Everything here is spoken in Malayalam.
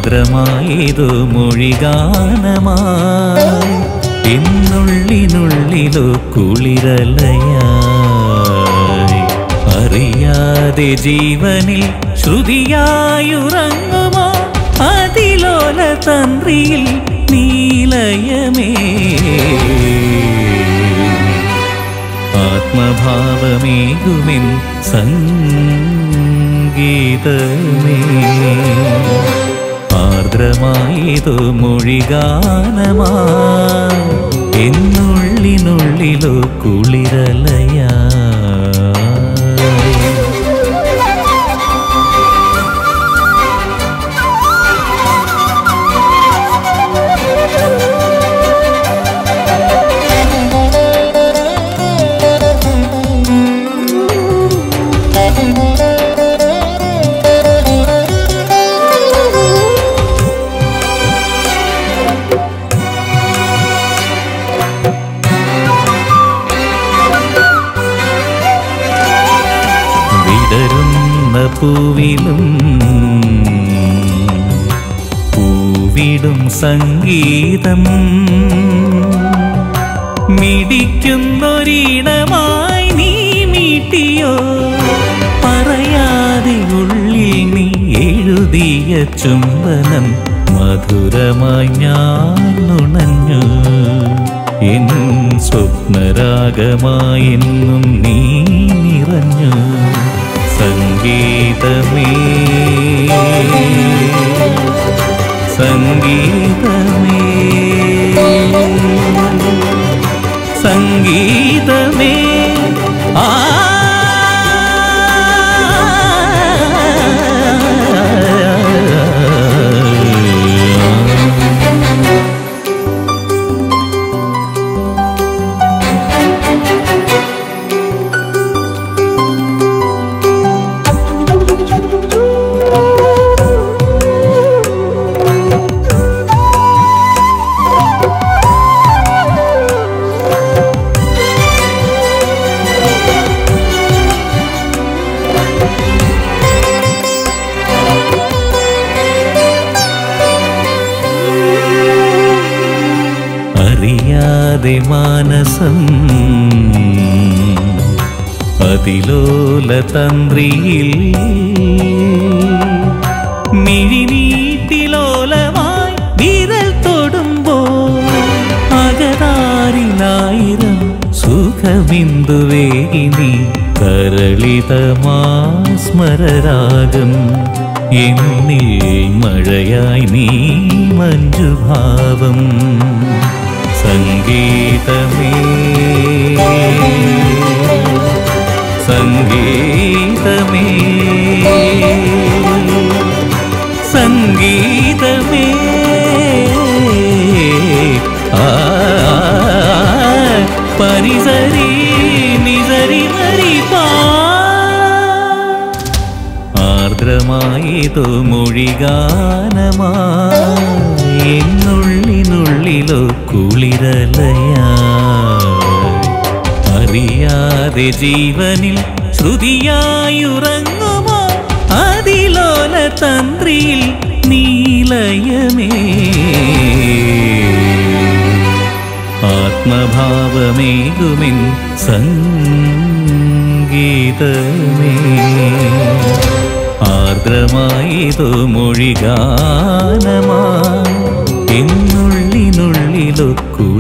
ആർദ്രമായതു മൊഴിഗാനമായി എന്നുള്ളിനുള്ളിലോ കുളിരലയായി അറിയാതെ ജീവനിൽ ശ്രുതിയായുറങ്ങുമോ അതിലോല തന്ത്രിയിൽ നീലയമേ ആത്മഭാവമേകുമെൻ സംഗീതമേ ആർദ്രമായതു മൊഴിഗാനമാ എന്നുള്ളിനുള്ളിലോ കുളിരലയാ വിടരുന്ന പൂവിലും പൂവിടും സംഗീതം മിടിക്കുന്നൊരീണമായി നീ മീട്ടിയോ പറയാതെ ഉള്ളിൽ നീ എഴുതിയ ചുംബനം മധുരമായി ഞാൻ നുണഞ്ഞു എൻ സ്വപ്നരാഗമായെന്നും നീ നിറഞ്ഞു സംഗീതമേ സംഗീതമേ സംഗീതമേ ആ അറിയാതെ മാനസം അതിലോല തന്ത്രിയിൽ മിഴിനീട്ടിലോലമായി വിരൽ തൊടുമ്പോ അകതാരിലായിരം സുഖബിന്ദുവേഗിനി തരളിതമാ സ്മരരാഗം എന്നിൽ മഴയായി നീ മഞ്ജുഭാവം സംഗീതമേ സംഗീതമേ സംഗീതമേ ആ പരിസരി നിസരി മരിപ്പാ ആർദ്രമായതു മൊഴിഗാനമായി എന്നുള്ളിനുള്ളിലോ കുളിരലയാ അറിയാതെ ജീവനിൽ ശ്രുതിയായുറങ്ങുമോ അതിലോല തന്ത്രിയിൽ നീലയമേ ആത്മഭാവമേകുമെൻ സംഗീതമേ ആർദ്രമായതു മൊഴിഗാനമാ എന്നുള്ളിനുള്ളിലൊക്കു